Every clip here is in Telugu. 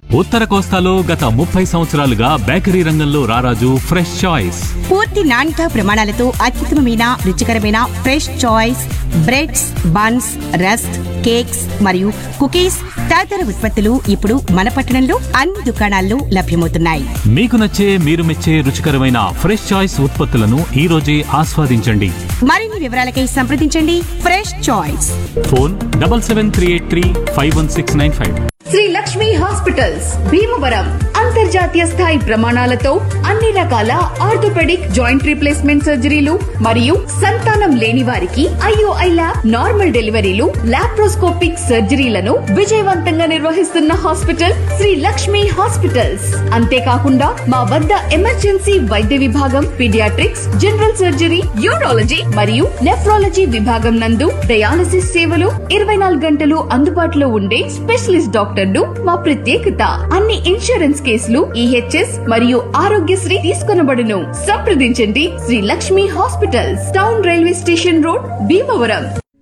ఉత్తర కోస్తాలో గత ముప్పై సంవత్సరాలుగా బేకరీ రంగంలో రారాజు ఫ్రెష్ చాయిస్ పూర్తి నాణ్యత ప్రమాణాలతో అత్యుత్తమమైన రుచికరమైన fresh choice breads buns rusk cakes మరియు కుకీస్ తదితర ఉత్పత్తులు ఇప్పుడు మన పట్టణంలో అన్ని దుకాణాల్లో లభ్యమవుతున్నాయి మీకు నచ్చే మీరు మెచ్చే రుచికరమైన ఫ్రెష్ చాయిస్ ఉత్పత్తులను ఈ రోజే ఆస్వాదించండి మరిన్ని వివరాలకై సంప్రదించండి fresh choice phone double seven three eight three five one six nine five Shri Lakshmi hospitals Bhimavaram అంతర్జాతీయ స్థాయి ప్రమాణాలతో అన్ని రకాల ఆర్థోపెడిక్ జాయింట్ రీప్లేస్మెంట్ సర్జరీలు మరియు సంతానం లేని వారికి IUI lab normal deliveries laparoscopic సర్జరీలను విజయవంతంగా నిర్వహిస్తున్న హాస్పిటల్ శ్రీ లక్ష్మి హాస్పిటల్స్ అంతేకాకుండా మా వద్ద ఎమర్జెన్సీ వైద్య విభాగం పీడియాట్రిక్స్ జనరల్ సర్జరీ యూరాలజీ మరియు నెఫ్రాలజీ విభాగం నందు డయాలసిస్ సేవలు ఇరవై నాలుగు గంటలు అందుబాటులో ఉండే స్పెషలిస్ట్ డాక్టర్లు మా ప్రత్యేకత అన్ని ఇన్సూరెన్స్ కేసులు ఈహెచ్ఎస్ మరియు ఆరోగ్యశ్రీ తీసుకొనబడును సంప్రదించండి Shri Lakshmi hospitals town railway station road Bhimavaram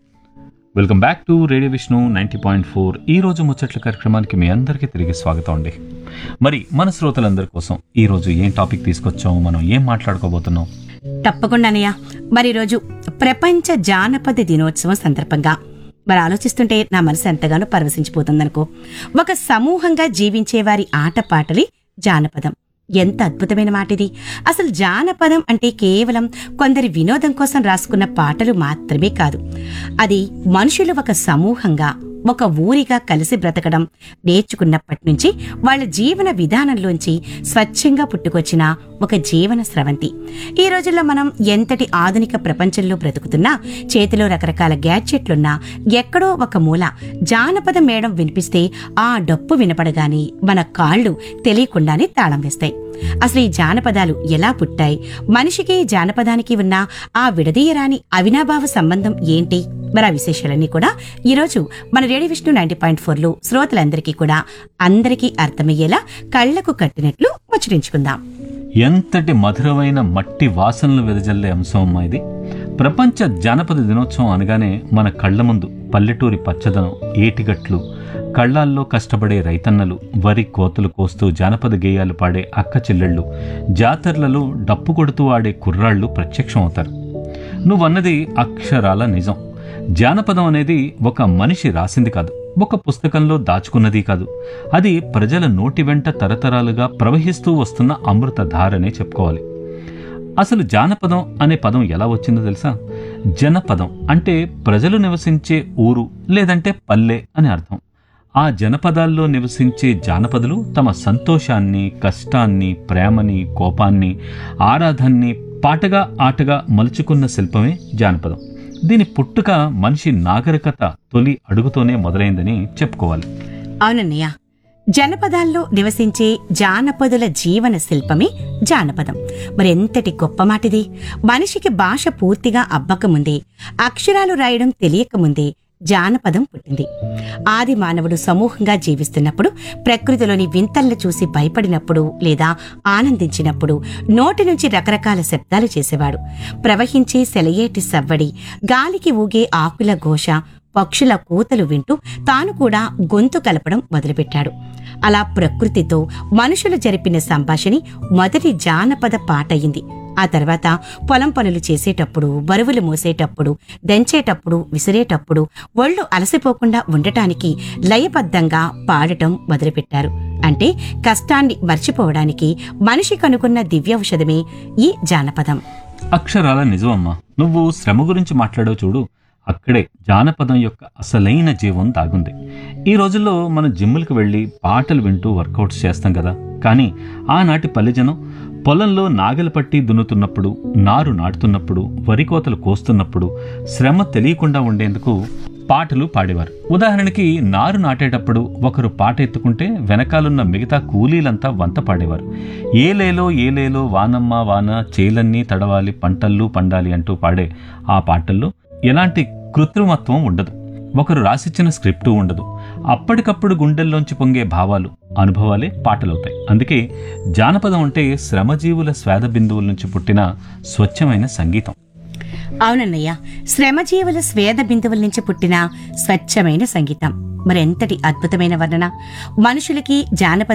welcome back to radio Vishnu ninety point four ఈ రోజు ముచ్చట్ల కార్యక్రమానికి మీ అందరికీ తిరిగి స్వాగతం అండి మరి మన శ్రోతలందరి కోసం ఈ రోజు ఏం టాపిక్ తీసుకొచ్చాము మనం ఏం మాట్లాడుకోబోతున్నాం తప్పకుండానయ్యా మరి రోజు ప్రపంచ జానపద దినోత్సవం సందర్భంగా మరి ఆలోచిస్తుంటే నా మనసు ఎంతగానో పరవశించిపోతుందనుకో ఒక సమూహంగా జీవించే వారి ఆటపాటలి జానపదం ఎంత అద్భుతమైన మాట ఇది అసలు జానపదం అంటే కేవలం కొందరి వినోదం కోసం రాసుకున్న పాటలు మాత్రమే కాదు అది మనుషులు ఒక సమూహంగా ఒక ఊరిగా కలిసి బ్రతకడం నేర్చుకున్నప్పటి నుంచి వాళ్ళ జీవన విధానంలోంచి స్వచ్ఛంగా పుట్టుకొచ్చిన ఒక జీవన స్రవంతి ఈ రోజుల్లో మనం ఎంతటి ఆధునిక ప్రపంచంలో బ్రతుకుతున్నా చేతిలో రకరకాల గ్యాడ్జెట్లున్నా ఎక్కడో ఒక మూల జానపద మేడం వినిపిస్తే ఆ డప్పు వినపడగానే మన కాళ్ళు తెలియకుండానే తాళం వేస్తాయి అసలు ఈ జానపదాలు ఎలా పుట్టాయి మనిషికి జానపదానికి ఉన్న ఆ విడదీయరాని అవినాభావ సంబంధం ఏంటి మరి ఆ విశేషాలన్నీ కూడా ఈరోజు మన రేడియో విష్ణు నైన్టీ పాయింట్ ఫోర్లో శ్రోతలందరికీ కూడా అందరికీ అర్థమయ్యేలా కళ్లకు కట్టినట్లు ముచ్చరించుకుందాం ఎంతటి మధురమైన మట్టి వాసనలు వెదజల్లే అంశం అమ్మా ఇది ప్రపంచ జానపద దినోత్సవం అనగానే మన కళ్ళ ముందు పల్లెటూరి పచ్చదనం ఏటిగట్లు కళ్ళాల్లో కష్టపడే రైతన్నలు వరి కోతలు కోస్తూ జానపద గేయాలు పాడే అక్క చెల్లెళ్ళు జాతరలలో డప్పు కొడుతూ ఆడే కుర్రాళ్ళు ప్రత్యక్షం అవుతారు నువ్వన్నది అక్షరాల నిజం జానపదం అనేది ఒక మనిషి రాసింది కాదు ఒక పుస్తకంలో దాచుకున్నది కాదు అది ప్రజల నోటి వెంట తరతరాలుగా ప్రవహిస్తూ వస్తున్న అమృత ధారనే చెప్పుకోవాలి అసలు జానపదం అనే పదం ఎలా వచ్చిందో తెలుసా జనపదం అంటే ప్రజలు నివసించే ఊరు లేదంటే పల్లె అని అర్థం ఆ జనపదాల్లో నివసించే జానపదులు తమ సంతోషాన్ని కష్టాన్ని ప్రేమని కోపాన్ని ఆరాధాన్ని పాటగా ఆటగా మలుచుకున్న శిల్పమే జానపదం దీని పుట్టుక మనిషి నాగరికత తొలి అడుగుతోనే మొదలైందని చెప్పుకోవాలి అవునన్నయ్య జనపదాల్లో నివసించే జానపదుల జీవన శిల్పమే జానపదం మరి ఎంతటి గొప్ప మాటిది మనిషికి భాష పూర్తిగా అబ్బకముందే అక్షరాలు రాయడం తెలియకముందే జానపదం పుట్టింది ఆది మానవుడు సమూహంగా జీవిస్తున్నప్పుడు ప్రకృతిలోని వింతలను చూసి భయపడినప్పుడు లేదా ఆనందించినప్పుడు నోటి నుంచి రకరకాల శబ్దాలు చేసేవాడు ప్రవహించే సెలయేటి సవ్వడి గాలికి ఊగే ఆకుల ఘోష పక్షుల కూతలు వింటూ తాను కూడా గొంతు కలపడం మొదలుపెట్టాడు అలా ప్రకృతితో మనుషులు జరిపిన సంభాషణి మొదటి జానపద పాట అయింది ఆ తర్వాత పొలం పనులు చేసేటప్పుడు బరువులు మోసేటప్పుడు దంచేటప్పుడు విసిరేటప్పుడు ఒళ్ళు అలసిపోకుండా ఉండటానికి లయబద్ధంగా పాడటం మొదలుపెట్టారు అంటే కష్టాన్ని మర్చిపోవడానికి మనిషి కనుగొన్న దివ్యౌషధమే ఈ జానపదం అక్షరాల నిజమమ్మా నువ్వు శ్రమ గురించి మాట్లాడావు చూడు అక్కడే జానపదం యొక్క అసలైన జీవం దాగుంది ఈ రోజుల్లో మనం జిమ్ములకు వెళ్ళి పాటలు వింటూ వర్కౌట్స్ చేస్తాం కదా కానీ ఆనాటి పల్లెజనం పొలంలో నాగలి పట్టి దున్నుతున్నప్పుడు నారు నాటుతున్నప్పుడు వరి కోతలు కోస్తున్నప్పుడు శ్రమ తెలియకుండా ఉండేందుకు పాటలు పాడేవారు ఉదాహరణకి నారు నాటేటప్పుడు ఒకరు పాట ఎత్తుకుంటే వెనకాలన్న మిగతా కూలీలంతా వంత పాడేవారు ఏలేలో ఏలేలో వానమ్మ వాన చేలన్నీ తడవాలి పంటల్లు పండాలి అంటూ పాడే ఆ పాటల్లో ఎలాంటి కృత్రిమత్వం ఉండదు ఒకరు రాసిచ్చిన స్క్రిప్టు ఉండదు అప్పటికప్పుడు గుండెల్లోంచి పొంగే భావాలు అనుభవాలే పాటలవుతాయి అందుకే జానపదం అంటే శ్రమజీవుల స్వేద బిందువుల నుంచి పుట్టిన స్వచ్ఛమైన సంగీతం అవునన్నయ్య శ్రమజీవుల స్వేద బిందువుల నుంచి పుట్టిన స్వచ్ఛమైన సంగీతం మరెంతటి అద్భుతమైన వర్ణన మనుషులకి జానపద